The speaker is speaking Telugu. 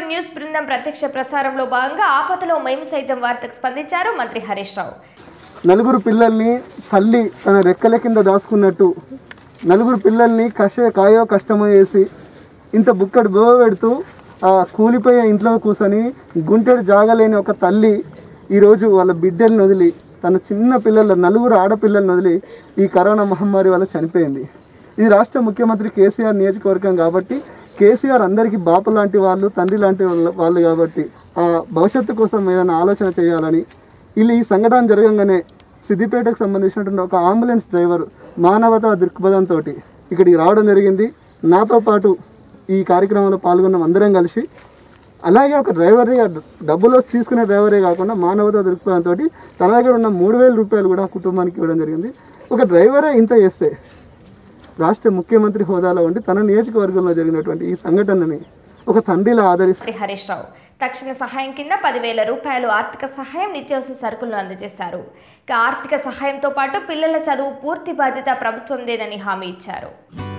ఫోర్ న్యూస్ బృందం ప్రత్యక్ష ప్రసారంలో భాగంగా ఆపదలో మేము సైతం వార్తకు స్పందించారు మంత్రి హరీష్ రావు నలుగురు పిల్లల్ని తల్లి తన రెక్కల కింద దాచుకున్నట్టు నలుగురు పిల్లల్ని కష కాయో కష్టమో వేసి ఇంత బుక్కడు బోవ పెడుతూ ఆ కూలిపోయే ఇంట్లో కూర్చొని గుంటెడు జాగలేని ఒక తల్లి ఈరోజు వాళ్ళ బిడ్డల్ని వదిలి తన చిన్న పిల్లల నలుగురు ఆడపిల్లల్ని వదిలి ఈ కరోనా మహమ్మారి వల్ల చనిపోయింది ఇది రాష్ట్ర ముఖ్యమంత్రి కేసీఆర్ నియోజకవర్గం కాబట్టి కేసీఆర్ అందరికీ బాపు లాంటి వాళ్ళు తండ్రి లాంటి వాళ్ళ- వాళ్ళు కాబట్టి ఆ భవిష్యత్తు కోసం ఏదైనా ఆలోచన చేయాలని వీళ్ళు ఈ సంఘటన జరగంగానే సిద్దిపేటకు సంబంధించినటువంటి ఒక అంబులెన్స్ డ్రైవర్ మానవతా దృక్పథంతో ఇక్కడికి రావడం జరిగింది నాతో పాటు ఈ కార్యక్రమంలో పాల్గొన్న అందరం కలిసి అలాగే ఒక డ్రైవర్ని ఆ డబ్బులు వచ్చి తీసుకునే డ్రైవరే కాకుండా మానవతా దృక్పథంతో తన దగ్గర ఉన్న మూడు వేల రూపాయలు కూడా ఆ కుటుంబానికి ఇవ్వడం జరిగింది ఒక డ్రైవరే ఇంత చేస్తే రాష్ట్ర ముఖ్యమంత్రి హోదాలో ఉండి తన నియోజకవర్గంలో జరిగినటువంటి ఈ సంఘటనని ఒక తండ్రిలా ఆదరిస్తూ మంత్రి హరీష్ రావు తక్షణ సహాయం కింద పదివేల రూపాయలు ఆర్థిక సహాయం నిత్యావసర సరుకులను అందజేశారు ఇక ఆర్థిక సహాయంతో పాటు పిల్లల చదువు పూర్తి బాధ్యత ప్రభుత్వందేనని హామీ ఇచ్చారు